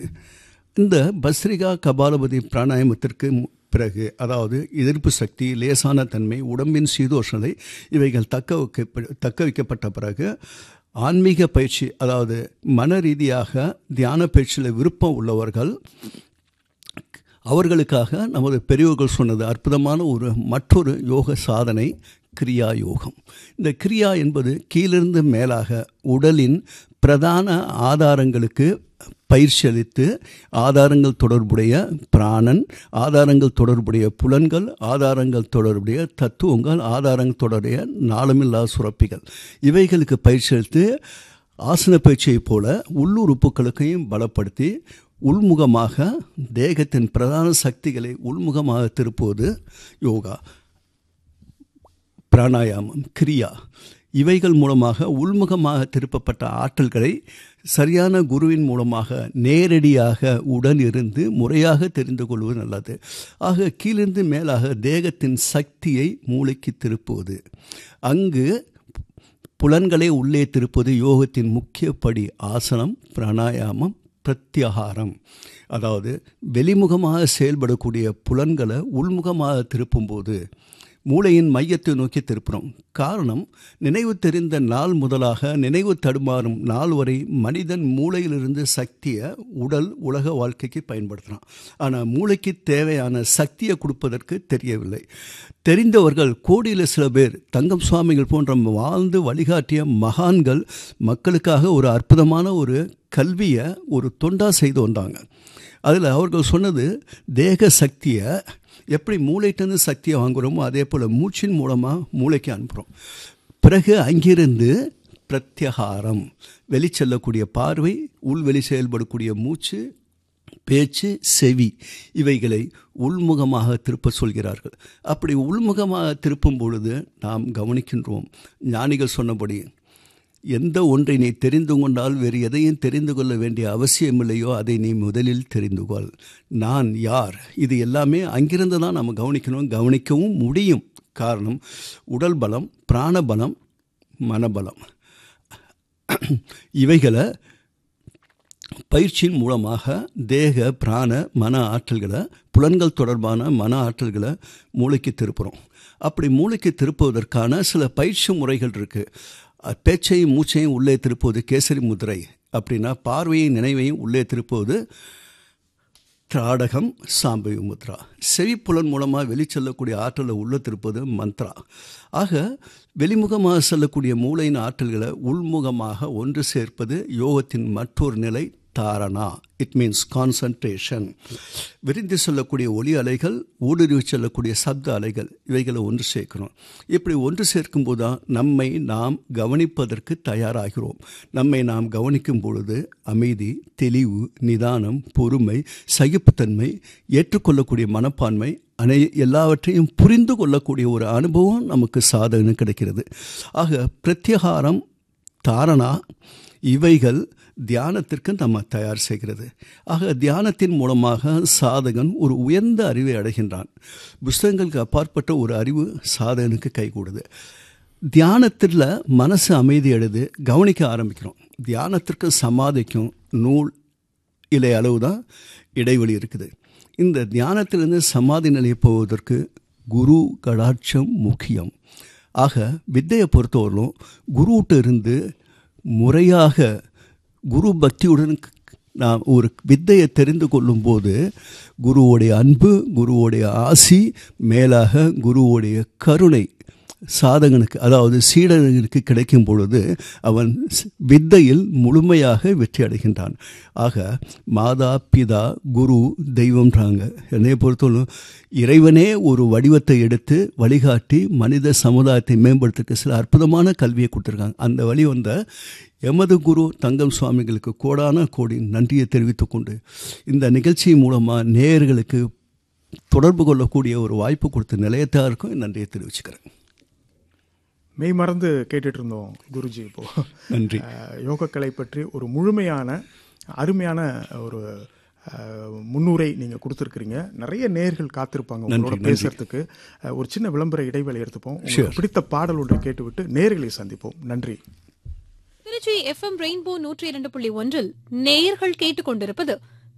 இந்த பஸ்ரிகா கபாலபதி பிராணாயாமத்திற்கு மு- பிறகு அதாவது எதிர்ப்பு சக்தி லேசான தன்மை உடம்பின் சீதோஷனை இவைகள் தக்க வைக்க தக்க வைக்கப்பட்ட பிறகு ஆன்மீக பயிற்சி அதாவது மன ரீதியாக தியான பயிற்சியில் விருப்பம் உள்ளவர்கள் அவர்களுக்காக நமது பெரியவர்கள் சொன்னது அற்புதமான ஒரு மற்றொரு யோக சாதனை கிரியா யோகம் இந்த கிரியா என்பது கீழிருந்து மேலாக உடலின் பிரதான ஆதாரங்களுக்கு பயிற்சி அளித்து ஆதாரங்கள் தொடர்புடைய பிராணன் ஆதாரங்கள் தொடர்புடைய புலன்கள் ஆதாரங்கள் தொடர்புடைய தத்துவங்கள் ஆதாரங்கள் தொடர்புடைய நாளமில்லா சுரப்பிகள் இவைகளுக்கு பயிற்சி அளித்து ஆசன பயிற்சியைப் போல உள்ளுறுப்புகளுக்கையும் பலப்படுத்தி உள்முகமாக தேகத்தின் பிரதான சக்திகளை உள்முகமாக திருப்புவது யோகா பிராணாயாமம் கிரியா இவைகள் மூலமாக உள்முகமாக திருப்பப்பட்ட ஆற்றல்களை சரியான குருவின் மூலமாக நேரடியாக உடன் இருந்து முறையாக தெரிந்து கொள்வது நல்லது ஆக கீழிருந்து மேலாக தேகத்தின் சக்தியை மூளைக்கு திருப்புவது அங்கு புலன்களை உள்ளே திருப்பது யோகத்தின் முக்கிய படி ஆசனம் பிராணாயாமம் பிரத்யாகாரம் அதாவது வெளிமுகமாக செயல்படக்கூடிய புலன்களை உள்முகமாக திருப்பும்போது மூளையின் மையத்தை நோக்கி திருப்புறோம் காரணம் நினைவு தெரிந்த நாள் முதலாக நினைவு தடுமாறும் நாள் வரை மனிதன் மூளையிலிருந்து சக்தியை உடல் உலக வாழ்க்கைக்கு பயன்படுத்துகிறான் ஆனால் மூளைக்கு தேவையான சக்தியை கொடுப்பதற்கு தெரியவில்லை தெரிந்தவர்கள் கோடியில் சில பேர் தங்கம் சுவாமிகள் போன்ற வாழ்ந்து வழிகாட்டிய மகான்கள் மக்களுக்காக ஒரு அற்புதமான ஒரு கல்வியை ஒரு தொண்டா செய்து வந்தாங்க அதில் அவர்கள் சொன்னது தேக சக்தியை எப்படி மூளையிட்டேருந்து சக்தியை வாங்குகிறோமோ அதே போல் மூச்சின் மூலமாக மூளைக்கு அனுப்புகிறோம் பிறகு அங்கிருந்து பிரத்யகாரம் வெளிச்செல்லக்கூடிய பார்வை உள்வெளி செயல்படக்கூடிய மூச்சு பேச்சு செவி இவைகளை உள்முகமாக திருப்ப சொல்கிறார்கள் அப்படி உள்முகமாக திருப்பும் பொழுது நாம் கவனிக்கின்றோம் ஞானிகள் சொன்னபடி எந்த ஒன்றை நீ தெரிந்து கொண்டால் வேறு எதையும் தெரிந்து கொள்ள வேண்டிய அவசியமில்லையோ அதை நீ முதலில் தெரிந்து கொள் நான் யார் இது எல்லாமே அங்கிருந்து தான் நம்ம கவனிக்கணும் கவனிக்கவும் முடியும் காரணம் உடல் பலம் பிராணபலம் மனபலம் இவைகளை பயிற்சியின் மூலமாக தேக பிராண மன ஆற்றல்களை புலன்கள் தொடர்பான மன ஆற்றல்களை மூளைக்கு திருப்புகிறோம் அப்படி மூளைக்கு திருப்புவதற்கான சில பயிற்சி முறைகள் இருக்குது பேச்சையும் மூச்சையும் உள்ளே திருப்புவது கேசரி முதிரை அப்படின்னா பார்வையும் நினைவையும் உள்ளே திருப்புவது திராடகம் சாம்பவி முத்ரா செவிப்புலன் மூலமாக வெளிச்செல்லக்கூடிய ஆற்றலை உள்ள திருப்பது மந்த்ரா ஆக வெளிமுகமாக செல்லக்கூடிய மூளையின் ஆற்றல்களை உள்முகமாக ஒன்று சேர்ப்பது யோகத்தின் மற்றொரு நிலை தாரணா இட் மீன்ஸ் கான்சன்ட்ரேஷன் விரிந்து செல்லக்கூடிய ஒளி அலைகள் ஊடுருவி செல்லக்கூடிய சப்த அலைகள் இவைகளை ஒன்று சேர்க்கணும் இப்படி ஒன்று சேர்க்கும்போது தான் நம்மை நாம் கவனிப்பதற்கு தயாராகிறோம் நம்மை நாம் கவனிக்கும் பொழுது அமைதி தெளிவு நிதானம் பொறுமை சகிப்புத்தன்மை ஏற்றுக்கொள்ளக்கூடிய மனப்பான்மை அனை எல்லாவற்றையும் புரிந்து கொள்ளக்கூடிய ஒரு அனுபவம் நமக்கு சாதகம் கிடைக்கிறது ஆக பிரத்யகாரம் தாரணா இவைகள் தியானத்திற்கு நம்ம தயார் செய்கிறது ஆக தியானத்தின் மூலமாக சாதகன் ஒரு உயர்ந்த அறிவை அடைகின்றான் புஸ்தகங்களுக்கு அப்பாற்பட்ட ஒரு அறிவு சாதகனுக்கு கைகூடுது தியானத்தில் மனசு அமைதி எழுது கவனிக்க ஆரம்பிக்கிறோம் தியானத்திற்கு சமாதிக்கும் நூல் இலை அளவு தான் இடைவெளி இருக்குது இந்த தியானத்திலிருந்து சமாதி நிலையை போவதற்கு குரு கடாட்சம் முக்கியம் ஆக வித்தையை பொறுத்தவரையிலும் குருவிட்ட இருந்து முறையாக குரு பக்தியுடன் நாம் ஒரு வித்தையை தெரிந்து கொள்ளும்போது குருவோடைய அன்பு குருவோடைய ஆசி மேலாக குருவோடைய கருணை சாதகனுக்கு அதாவது சீடனுக்கு கிடைக்கும் பொழுது அவன் வித்தையில் முழுமையாக வெற்றி அடைகின்றான் ஆக மாதா பிதா குரு தெய்வம்ன்றாங்க என்னை பொறுத்தவரை இறைவனே ஒரு வடிவத்தை எடுத்து வழிகாட்டி மனித சமுதாயத்தை மேம்படுத்துக்கு சில அற்புதமான கல்வியை கொடுத்துருக்காங்க அந்த வழி வந்த எமது குரு தங்கம் சுவாமிகளுக்கு கோடான கோடி நன்றியை தெரிவித்துக் கொண்டு இந்த நிகழ்ச்சி மூலமாக நேயர்களுக்கு தொடர்பு கொள்ளக்கூடிய ஒரு வாய்ப்பு கொடுத்த நிலையத்தாருக்கும் நன்றியை தெரிவிச்சுக்கிறேன் மெய் மறந்து கேட்டுட்டு இருந்தோம் குருஜி இப்போ நன்றி யோகக்கலை பற்றி ஒரு முழுமையான அருமையான ஒரு முன்னுரை நீங்கள் கொடுத்துருக்குறீங்க நிறைய நேர்கள் காத்திருப்பாங்க உங்களோட பேசுறதுக்கு ஒரு சின்ன விளம்பர இடைவேளை எடுத்துப்போம் உங்களுக்கு பிடித்த பாடல் ஒன்றை கேட்டுவிட்டு நேர்களை சந்திப்போம் நன்றி திருச்சி எஃப் எம் ரெயின்போ நூற்றி இரண்டு புள்ளி ஒன்றில் நேயர்கள் கேட்டுக்கொண்டிருப்பது